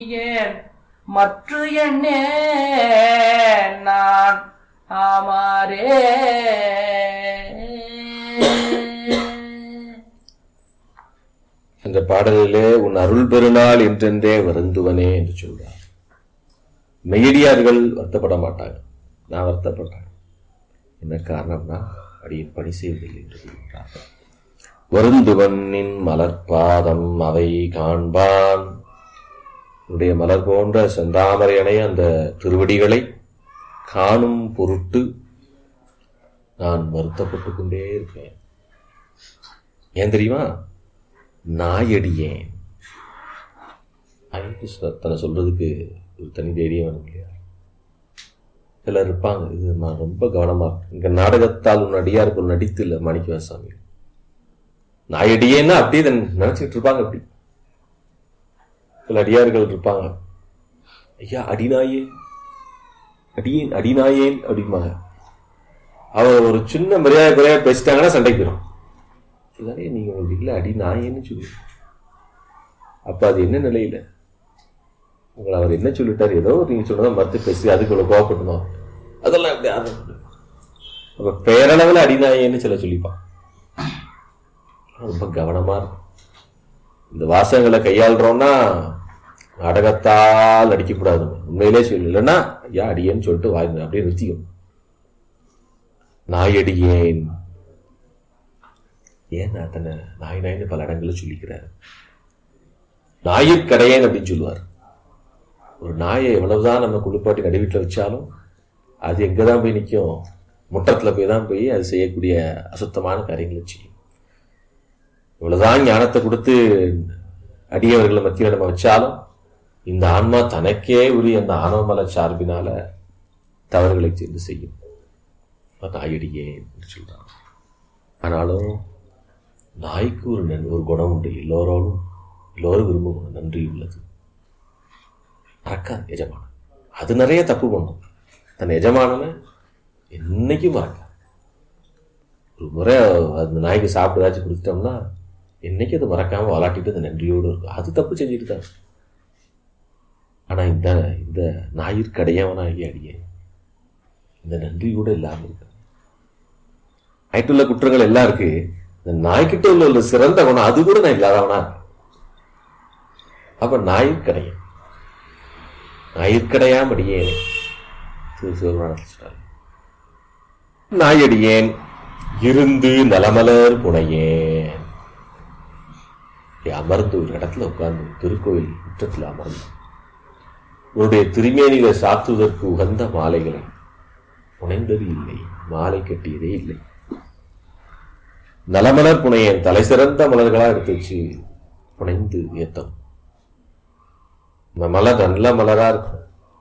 ஏன் மற்ற எண்ணே நான் ஆமாரே அந்த பாடலிலே உன் அருள் பெருநாள் என்றென்றே வருந்துவனே என்று சொல்றார் மெய்யடியார்கள் வருத்தப்பட மாட்டாங்க நான் வருத்தப்பட்டேன் என்ன காரணம்னா அடியின் பணி செய்வதில்லை என்று சொல்கிறார் வருந்துவனின் மலர்பாதம் அவை காண்பான் உடைய மலர் போன்ற செந்தாமரையனை அந்த திருவடிகளை காணும் பொருட்டு நான் வருத்தப்பட்டு கொண்டே இருப்பேன் ஏன் தெரியுமா நாயடியேன் அதுக்கு சொ- தன்னை சொல்றதுக்கு ஒரு தனி தைரியம் வேணும் இல்லையா சிலர் இருப்பாங்க இது நான் ரொம்ப கவனமா இருக்கு. இங்க நாடகத்தால் உன் அடியாருக்கு ஒரு நடித்து இல்லை மாணிக்கவாசாமி நாயடியேன்னா அப்படியே தன் நினைச்சிட்டு இருப்பாங்க அப்படி சில அடியார்கள் இருப்பாங்க ஐயா அடிநாயேன் அடியேன் அடிநாயேன் அப்படிம்பாங்க அவர் ஒரு சின்ன மரியாதை குறையா பேசிட்டாங்கன்னா சண்டைக்கு போயிடும் இதானே நீங்க உங்களுக்கு இல்லை அடி நாயேன்னு சொல்லி அப்ப அது என்ன நிலையில உங்களை அவர் என்ன சொல்லிட்டார் ஏதோ நீங்க சொன்னதை மறுத்து பேசி அதுக்குள்ள கோவப்படணும் அதெல்லாம் எப்படி ஆரம்பிச்சு அப்ப பேரளவில் அடிநாயேன்னு சில சொல்லிப்பான் ரொம்ப கவனமா இருக்கும் இந்த வாசகங்களை கையாளுறோம்னா நாடகத்தால் அடிக்கக்கூடாது உண்மையிலே சொல்லு இல்லைன்னா ஐயா அடியேன்னு சொல்லிட்டு வாய் அப்படியே நிறுத்திக்கும் நாயடியேன் ஏன் அத்தனை நாய் நாய்னு பல இடங்கள்ல சொல்லிக்கிறார் நாயிற்கடையேன் அப்படின்னு சொல்லுவார் ஒரு நாயை எவ்வளவுதான் நம்ம குளிப்பாட்டி நடுவீட்டில் வச்சாலும் அது எங்க தான் போய் நிற்கும் முற்றத்துல போய் தான் போய் அது செய்யக்கூடிய அசுத்தமான காரியங்களை செய்யும் இவ்வளவுதான் ஞானத்தை கொடுத்து அடியவர்களை மத்தியில் நம்ம வச்சாலும் இந்த ஆன்மா தனக்கே உரிய அந்த ஆணவமல சார்பினால தவறுகளை செய்து செய்யும் அப்ப நாயடியே என்று சொல்றாங்க ஆனாலும் நாய்க்கு ஒரு நன் ஒரு குணம் உண்டு எல்லோரோடும் எல்லோரும் விரும்பும் குணம் நன்றி உள்ளது மறக்காது எஜமானன் அது நிறைய தப்பு பண்ணும் தன் எஜமானனை என்னைக்கும் மறக்காது ஒரு முறை அந்த நாய்க்கு சாப்பிட்டு ஏதாச்சும் கொடுத்துட்டோம்னா என்னைக்கு அது மறக்காம விளாட்டிட்டு அது நன்றியோடு இருக்கும் அது தப்பு செஞ்சுட்டு தான் ஆனா இந்த இந்த ஞாயிற்கடையவனாகி அடியே இந்த நன்றி கூட இல்லாம இருக்கு ஆயிட்டுள்ள குற்றங்கள் எல்லாம் இருக்கு இந்த நாய்க்கிட்ட உள்ள ஒரு சிறந்த குணம் அது கூட நான் இல்லாதவனா இருக்கேன். அப்ப ஞாயிற்கடையன் ஞாயிற்கடையாம் அடியேன் சிவபெருமானத்தில் சொல்றாரு நாயடியேன் இருந்து நலமலர் புனையேன் இப்படி அமர்ந்து ஒரு இடத்துல உட்கார்ந்து திருக்கோயில் முற்றத்தில் அமர்ந்து உன்னுடைய திருமேனிகளை சாத்துவதற்கு உகந்த மாலைகளை புனைந்தது இல்லை மாலை கட்டியதே இல்லை நலமலர் புனையேன் தலை சிறந்த மலர்களா எடுத்து வச்சு புனைந்து ஏத்தம் இந்த மலர் நல்ல மலரா இருக்கும்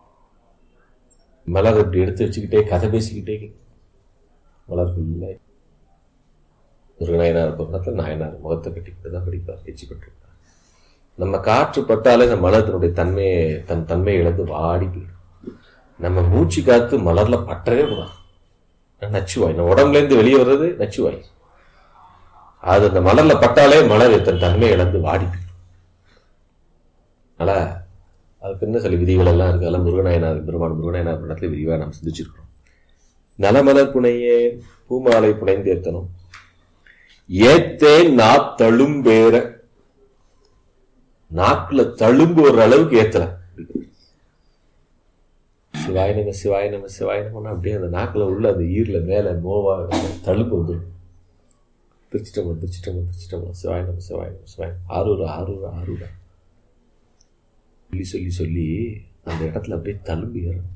மலர் இப்படி எடுத்து வச்சுக்கிட்டே கதை பேசிக்கிட்டே மலர் ஃபுல்லா ஒரு நாயனார் பக்கத்தில் நாயனார் முகத்தை கட்டிக்கிட்டு தான் படிப்பார் எச்சி பட்டிருப்பார் நம்ம காற்று பட்டாலே இந்த மலர் தன்னுடைய தன்மையை தன் தன்மையை இழந்து வாடி போயிடும் நம்ம மூச்சு காத்து மலர்ல பற்றவே கூடாது நச்சுவாய் நம்ம உடம்புல இருந்து வெளியே வர்றது நச்சுவாய் அது அந்த மலர்ல பட்டாலே மலர் தன் தன்மையை இழந்து வாடி போயிடும் அதனால அதுக்கு என்ன சில விதிகள் எல்லாம் இருக்கு அதெல்லாம் முருகநாயனார் பெருமான் முருகநாயனார் படத்துல விரிவாக நாம் சிந்திச்சிருக்கிறோம் நலமலர் புனையே பூமாலை புனைந்தேத்தனும் ஏத்தேன் நா தழும்பேற நாக்குல தழும்பு ஒரு அளவுக்கு ஏத்தல சிவாய நம சிவாய நம சிவாய நமன்னா அப்படியே அந்த நாக்குல உள்ள அந்த ஈர்ல மேல மோவா தழும்பு வந்துடும் திருச்சிட்டம்பலம் திருச்சிட்டம்பலம் திருச்சிட்டம்பலம் சிவாய நம சிவாய நம சிவாய ஆரூரா ஆரூரா ஆரூரா சொல்லி சொல்லி சொல்லி அந்த இடத்துல அப்படியே தழும்பு ஏறும்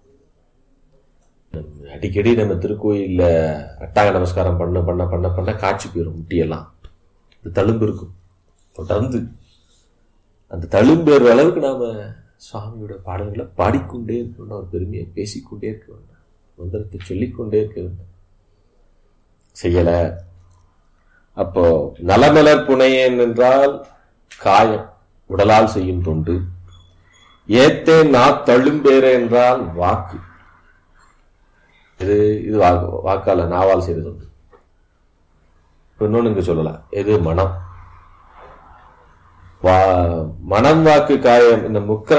நம்ம அடிக்கடி நம்ம திருக்கோயில்ல அட்டாங்க நமஸ்காரம் பண்ண பண்ண பண்ண பண்ண காட்சி போயிடும் முட்டியெல்லாம் இந்த தழும்பு இருக்கும் தொடர்ந்து அந்த தழும்பு ஏறுற அளவுக்கு நாம சுவாமியோட பாடல்களை பாடிக்கொண்டே இருக்கணும் அவர் பெருமையை பேசிக்கொண்டே இருக்க வேண்டும் மந்திரத்தை சொல்லிக்கொண்டே இருக்க வேண்டும் செய்யல அப்போ நலமலர் புனையேன் என்றால் காயம் உடலால் செய்யும் தொண்டு ஏத்தே நா தழும்பேற என்றால் வாக்கு இது இது வாக்கு வாக்கால நாவால் செய்யறது உண்டு இன்னொன்னு இங்க சொல்லலாம் எது மனம் வா மனம் வாக்கு காயம் இந்த முக்க